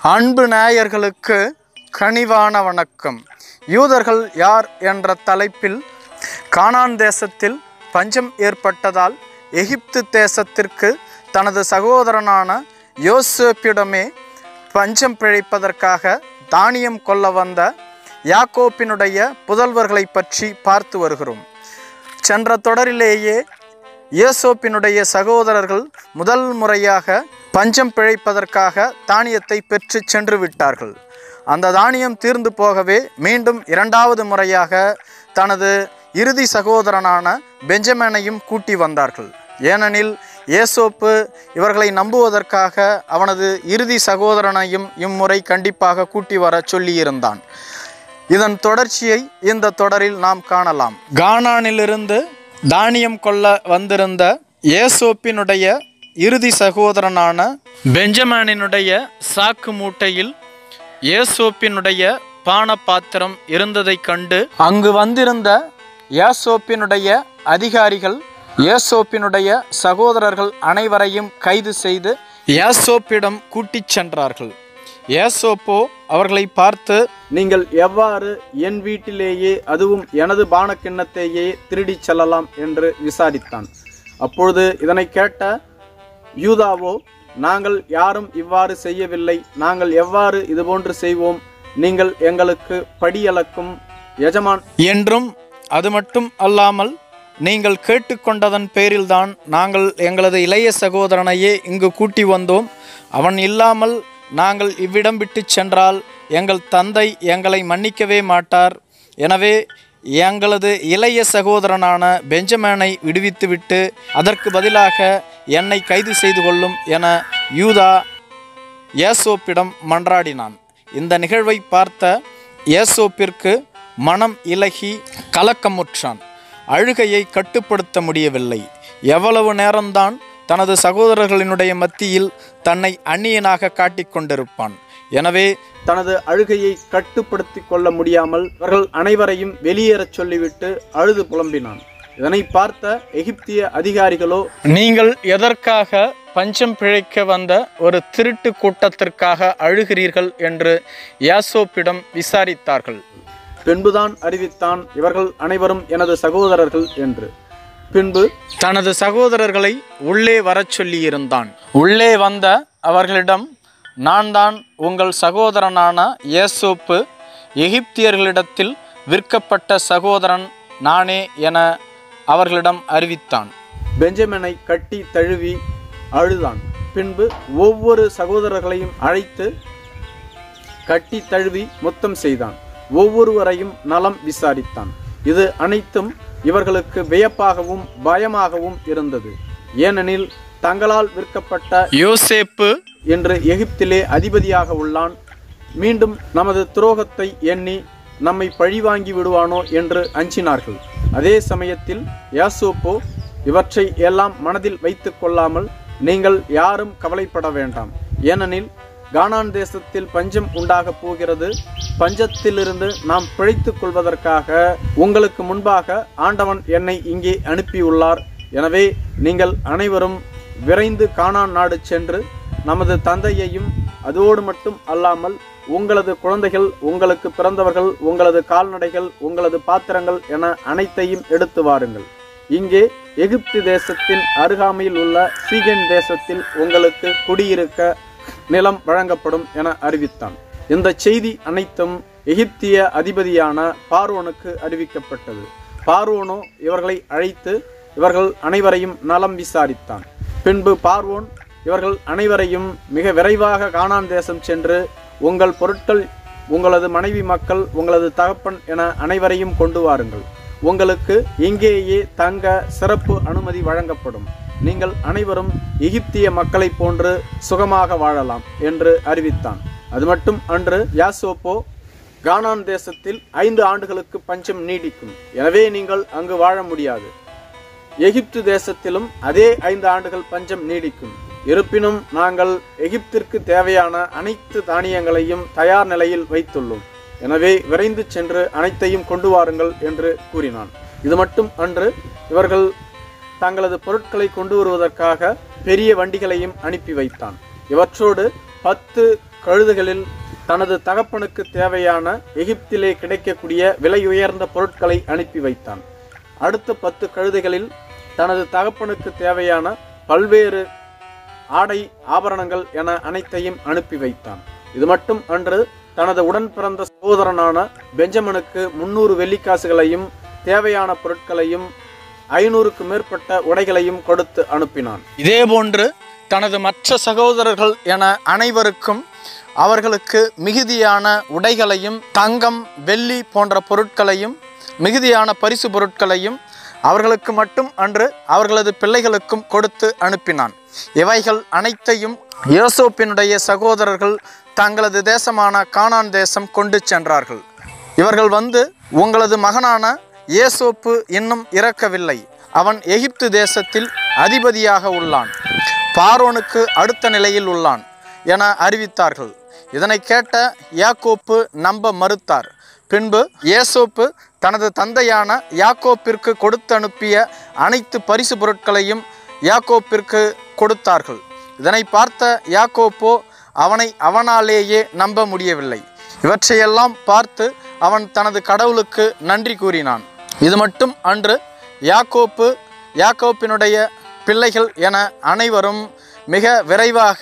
அன்பு நேயர்களுக்கு கனிவான வணக்கம் யூதர்கள் யார் என்ற தலைப்பில் கானான் தேசத்தில் பஞ்சம் ஏற்பட்டதால் எகிப்து தேசத்திற்கு தனது சகோதரனான யோசேப்பிடமே பஞ்சம் பிழைப்பதற்காக தானியம் கொள்ள வந்த யாக்கோப்பினுடைய புதல்வர்களை பற்றி பார்த்து வருகிறோம் சென்ற தொடரிலேயே இயேசோப்பினுடைய சகோதரர்கள் முதல் முறையாக பஞ்சம் பிழைப்பதற்காக தானியத்தை பெற்று சென்று விட்டார்கள் அந்த தானியம் தீர்ந்து போகவே மீண்டும் இரண்டாவது முறையாக தனது இறுதி சகோதரனான பெஞ்சமேனையும் கூட்டி வந்தார்கள் ஏனெனில் ஏசோப்பு இவர்களை நம்புவதற்காக அவனது இறுதி சகோதரனையும் இம்முறை கண்டிப்பாக கூட்டி வர சொல்லியிருந்தான் இதன் தொடர்ச்சியை இந்த தொடரில் நாம் காணலாம் கானானிலிருந்து தானியம் கொள்ள வந்திருந்த ஏசோப்பினுடைய இறுதி சகோதரனான பெஞ்சமானினுடைய சாக்கு மூட்டையில் ஏசோப்பினுடைய பானபாத்திரம் இருந்ததைக் கண்டு அங்கு வந்திருந்த ஏசோப்பினுடைய அதிகாரிகள் ஏசோப்பினுடைய சகோதரர்கள் அனைவரையும் கைது செய்து ஏசோப்பிடம் கூட்டிச் சென்றார்கள் ஏசோப்போ அவர்களை பார்த்து நீங்கள் எவ்வாறு என் வீட்டிலேயே அதுவும் எனது பானக்கிண்ணத்தையே திருடிச் செல்லலாம் என்று விசாரித்தான் அப்பொழுது இதனை கேட்ட யூதாவோ நாங்கள் யாரும் இவ்வாறு செய்யவில்லை நாங்கள் எவ்வாறு இதுபோன்று செய்வோம் நீங்கள் எங்களுக்கு படியளக்கும் எஜமான் என்றும் அது மட்டும் அல்லாமல் நீங்கள் கேட்டுக்கொண்டதன் பேரில்தான் நாங்கள் எங்களது இளைய சகோதரனையே இங்கு கூட்டி வந்தோம் அவன் இல்லாமல் நாங்கள் இவ்விடம் விட்டு சென்றால் எங்கள் தந்தை எங்களை மன்னிக்கவே மாட்டார் எனவே எங்களது இளைய சகோதரனான பெஞ்சமேனை விடுவித்துவிட்டு அதற்கு பதிலாக என்னை கைது செய்து கொள்ளும் என யூதா ஏசோப்பிடம் மன்றாடினான் இந்த நிகழ்வை பார்த்த ஏசோப்பிற்கு மனம் இலகி கலக்கமுற்றான் அழுகையை கட்டுப்படுத்த முடியவில்லை எவ்வளவு நேரம்தான் தனது சகோதரர்களினுடைய மத்தியில் தன்னை அந்நியனாக காட்டிக் கொண்டிருப்பான் எனவே தனது அழுகையை கட்டுப்படுத்தி கொள்ள முடியாமல் அவர்கள் அனைவரையும் வெளியேறச் சொல்லிவிட்டு அழுது புலம்பினான் இதனை பார்த்த எகிப்திய அதிகாரிகளோ நீங்கள் எதற்காக பஞ்சம் பிழைக்க வந்த ஒரு திருட்டு கூட்டத்திற்காக அழுகிறீர்கள் என்று யாசோப்பிடம் விசாரித்தார்கள் பின்புதான் அறிவித்தான் இவர்கள் அனைவரும் எனது சகோதரர்கள் என்று பின்பு தனது சகோதரர்களை உள்ளே வரச் சொல்லியிருந்தான் உள்ளே வந்த அவர்களிடம் நான் தான் உங்கள் சகோதரனான ஏசோப்பு எகிப்தியர்களிடத்தில் விற்கப்பட்ட சகோதரன் நானே என அவர்களிடம் அறிவித்தான் பெஞ்சமினை கட்டி தழுவி அழுதான் பின்பு ஒவ்வொரு சகோதரர்களையும் அழைத்து கட்டி தழுவி முத்தம் செய்தான் ஒவ்வொருவரையும் நலம் விசாரித்தான் இது அனைத்தும் இவர்களுக்கு வியப்பாகவும் பயமாகவும் இருந்தது ஏனெனில் தங்களால் விற்கப்பட்ட யோசேப்பு என்று எகிப்திலே அதிபதியாக உள்ளான் மீண்டும் நமது துரோகத்தை எண்ணி நம்மை பழிவாங்கி விடுவானோ என்று அஞ்சினார்கள் அதே சமயத்தில் யாசோப்போ இவற்றை எல்லாம் மனதில் வைத்துக் கொள்ளாமல் நீங்கள் யாரும் கவலைப்பட வேண்டாம் ஏனெனில் கானான் தேசத்தில் பஞ்சம் உண்டாக போகிறது பஞ்சத்திலிருந்து நாம் பிழைத்துக் கொள்வதற்காக உங்களுக்கு முன்பாக ஆண்டவன் என்னை இங்கே அனுப்பியுள்ளார் எனவே நீங்கள் அனைவரும் விரைந்து கானான் நாடு சென்று நமது தந்தையையும் அதோடு மட்டும் அல்லாமல் உங்களது குழந்தைகள் உங்களுக்கு பிறந்தவர்கள் உங்களது கால்நடைகள் உங்களது பாத்திரங்கள் என அனைத்தையும் எடுத்து வாருங்கள் இங்கே எகிப்து தேசத்தின் அருகாமையில் உள்ள சீகன் தேசத்தில் உங்களுக்கு குடியிருக்க நிலம் வழங்கப்படும் என அறிவித்தான் இந்த செய்தி அனைத்தும் எகிப்திய அதிபதியான பார்வோனுக்கு அறிவிக்கப்பட்டது பார்வோனோ இவர்களை அழைத்து இவர்கள் அனைவரையும் நலம் விசாரித்தான் பின்பு பார்வோன் இவர்கள் அனைவரையும் மிக விரைவாக கானான் தேசம் சென்று உங்கள் பொருட்கள் உங்களது மனைவி மக்கள் உங்களது தகப்பன் என அனைவரையும் கொண்டு வாருங்கள் உங்களுக்கு இங்கேயே தங்க சிறப்பு அனுமதி வழங்கப்படும் நீங்கள் அனைவரும் எகிப்திய மக்களைப் போன்று சுகமாக வாழலாம் என்று அறிவித்தான் அது மட்டும் அன்று யாசோப்போ கானான் தேசத்தில் ஐந்து ஆண்டுகளுக்கு பஞ்சம் நீடிக்கும் எனவே நீங்கள் அங்கு வாழ முடியாது எகிப்து தேசத்திலும் அதே ஐந்து ஆண்டுகள் பஞ்சம் நீடிக்கும் இருப்பினும் நாங்கள் எகிப்திற்கு தேவையான அனைத்து தானியங்களையும் தயார் நிலையில் வைத்துள்ளோம் எனவே விரைந்து சென்று அனைத்தையும் கொண்டு வாருங்கள் என்று கூறினான் இது மட்டும் அன்று இவர்கள் தங்களது பொருட்களை கொண்டு வருவதற்காக பெரிய வண்டிகளையும் அனுப்பி வைத்தான் இவற்றோடு பத்து கழுதுகளில் தனது தகப்பனுக்கு தேவையான எகிப்திலே கிடைக்கக்கூடிய விலையுயர்ந்த பொருட்களை அனுப்பி வைத்தான் அடுத்த பத்து கழுதைகளில் தனது தகப்பனுக்கு தேவையான பல்வேறு ஆடை ஆபரணங்கள் என அனைத்தையும் அனுப்பி வைத்தான் இது மட்டும் அன்று தனது உடன் பிறந்த சகோதரனான பெஞ்சமனுக்கு முன்னூறு வெள்ளிக்காசுகளையும் தேவையான பொருட்களையும் ஐநூறுக்கு மேற்பட்ட உடைகளையும் கொடுத்து அனுப்பினான் இதேபோன்று தனது மற்ற சகோதரர்கள் என அனைவருக்கும் அவர்களுக்கு மிகுதியான உடைகளையும் தங்கம் வெள்ளி போன்ற பொருட்களையும் மிகுதியான பரிசு பொருட்களையும் அவர்களுக்கு மட்டும் அன்று அவர்களது பிள்ளைகளுக்கும் கொடுத்து அனுப்பினான் இவைகள் அனைத்தையும் யோசோப்பினுடைய சகோதரர்கள் தங்களது தேசமான கானான் தேசம் கொண்டு சென்றார்கள் இவர்கள் வந்து உங்களது மகனான ஏசோப்பு இன்னும் இறக்கவில்லை அவன் எகிப்து தேசத்தில் அதிபதியாக உள்ளான் பார்வோனுக்கு அடுத்த நிலையில் உள்ளான் என அறிவித்தார்கள் இதனை கேட்ட யாக்கோப்பு நம்ப மறுத்தார் பின்பு ஏசோப்பு தனது தந்தையான யாக்கோப்பிற்கு கொடுத்து அனுப்பிய அனைத்து பரிசு பொருட்களையும் யாக்கோப்பிற்கு கொடுத்தார்கள் இதனை பார்த்த யாக்கோப்போ அவனை அவனாலேயே நம்ப முடியவில்லை இவற்றையெல்லாம் பார்த்து அவன் தனது கடவுளுக்கு நன்றி கூறினான் இது மட்டும் அன்று யாக்கோப்பு யாக்கோப்பினுடைய பிள்ளைகள் என அனைவரும் மிக விரைவாக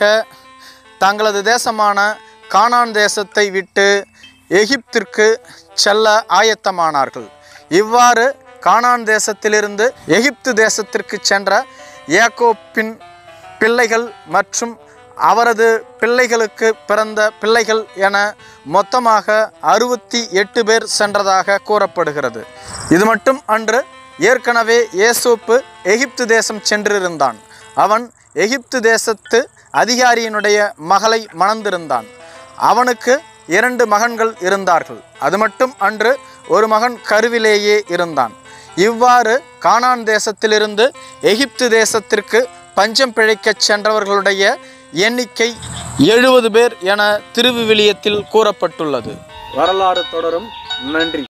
தங்களது தேசமான கானான் தேசத்தை விட்டு எகிப்திற்கு செல்ல ஆயத்தமானார்கள் இவ்வாறு கானான் தேசத்திலிருந்து எகிப்து தேசத்திற்கு சென்ற யாக்கோப்பின் பிள்ளைகள் மற்றும் அவரது பிள்ளைகளுக்கு பிறந்த பிள்ளைகள் என மொத்தமாக அறுபத்தி எட்டு பேர் சென்றதாக கூறப்படுகிறது இது மட்டும் அன்று ஏற்கனவே ஏசோப்பு எகிப்து தேசம் சென்றிருந்தான் அவன் எகிப்து தேசத்து அதிகாரியினுடைய மகளை மணந்திருந்தான் அவனுக்கு இரண்டு மகன்கள் இருந்தார்கள் அது மட்டும் அன்று ஒரு மகன் கருவிலேயே இருந்தான் இவ்வாறு கானான் தேசத்திலிருந்து எகிப்து தேசத்திற்கு பஞ்சம் பிழைக்கச் சென்றவர்களுடைய எண்ணிக்கை எழுபது பேர் என திருவிவிலியத்தில் கூறப்பட்டுள்ளது வரலாறு தொடரும் நன்றி